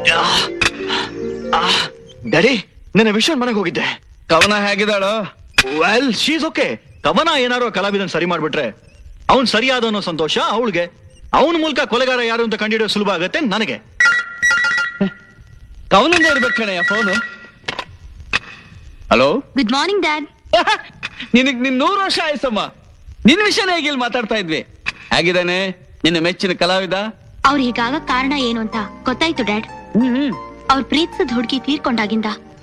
daddy ನನ್ನ ವಿಷಯ ಮನೆಗೆ ಹೋಗಿದ್ದೆ ಕವನ ಹೇಗಿದ್ದಾಳು ವೆಲ್ ಶೀಸ್ ಓಕೆ ಕವನ ಏನಾರು ಕಲಾವಿದನ್ ಸರಿ ಮಾಡ್ಬಿಟ್ರೆ ಅವ್ನ್ ಸರಿಯಾದ ಅನ್ನೋ ಸಂತೋಷ ಅವಳಿಗೆ ಅವನ ಮೂಲಕ ಕೊಲೆಗಾರ ಯಾರು ಅಂತ ಕಂಡಿಡಿಯೋ ಸುಲಭ ಆಗತ್ತೆ ನನಗೆ ಕವನಂದ ಇರ್ಬೇಕು ಕಣಯ್ಯ phone hello good morning dad ನಿನಗ್ ನಿನ್ ನೂರು ವರ್ಷ ಆಯ್ಸಮ್ಮ ನಿನ್ ವಿಷಯನೇ ಹೇಗಿಲ್ ಮಾತಾಡ್ತಾ ಇದ್ವಿ ಹೇಗಿದ್ದಾನೆ ನಿನ್ನ ಮೆಚ್ಚಿನ ಕಲಾವಿದ ಅವ್ರು ಹೀಗಾಗ ಕಾರಣ ಏನು ಅಂತ ಗೊತ್ತಾಯ್ತು ಡ್ಯಾಡ್ ಅವ್ರ ಪ್ರೀತಿಸದ ಹುಡುಗಿ ತೀರ್ಕೊಂಡಾಗಿಂದ